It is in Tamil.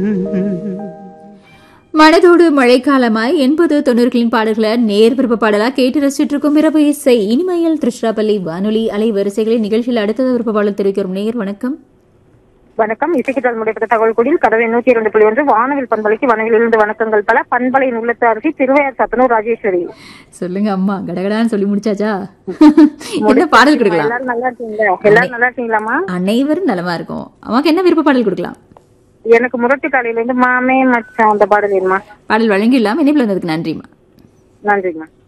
மனதோடு மழைக்காலமாய் எண்பது தொண்ணூறுகளின் பாடல்களை நேர் விருப்ப பாடலா கேட்டு ரசிச்சுட்டு இருக்கும் இரவு இசை இனிமையில் திருச்சிராப்பள்ளி வானொலி அலைவரிசைகளின் நிகழ்ச்சியில் அடுத்தது விருப்ப பாடல் தெரிவிக்கிறோம் நேர் வணக்கம் வணக்கம் இசைக்கிட்டால் முடிப்பட்ட தகவல் கூடியில் கதவை நூத்தி இரண்டு புள்ளி ஒன்று வானவில் பண்பலைக்கு வனவிலிருந்து வணக்கங்கள் பல பண்பலையின் உள்ளத்து அரசி திருவையார் சத்தனூர் ராஜேஸ்வரி சொல்லுங்க அம்மா கடகடான்னு சொல்லி முடிச்சாச்சா என்ன பாடல் கொடுக்கலாம் எல்லாரும் நல்லா இருக்கீங்களா எல்லாரும் நல்லா இருக்கீங்களாமா அனைவரும் நலமா இருக்கும் அம்மாக்கு என்ன விருப்ப பாடல் கொடுக்கலாம் எனக்கு முரட்டு காலையில இருந்து மாமே மச்சான் அந்த பாடல் வேணுமா பாடல் வழங்கிடலாம் இணைப்பில் வந்ததுக்கு நன்றிம்மா நன்றிங்கம்மா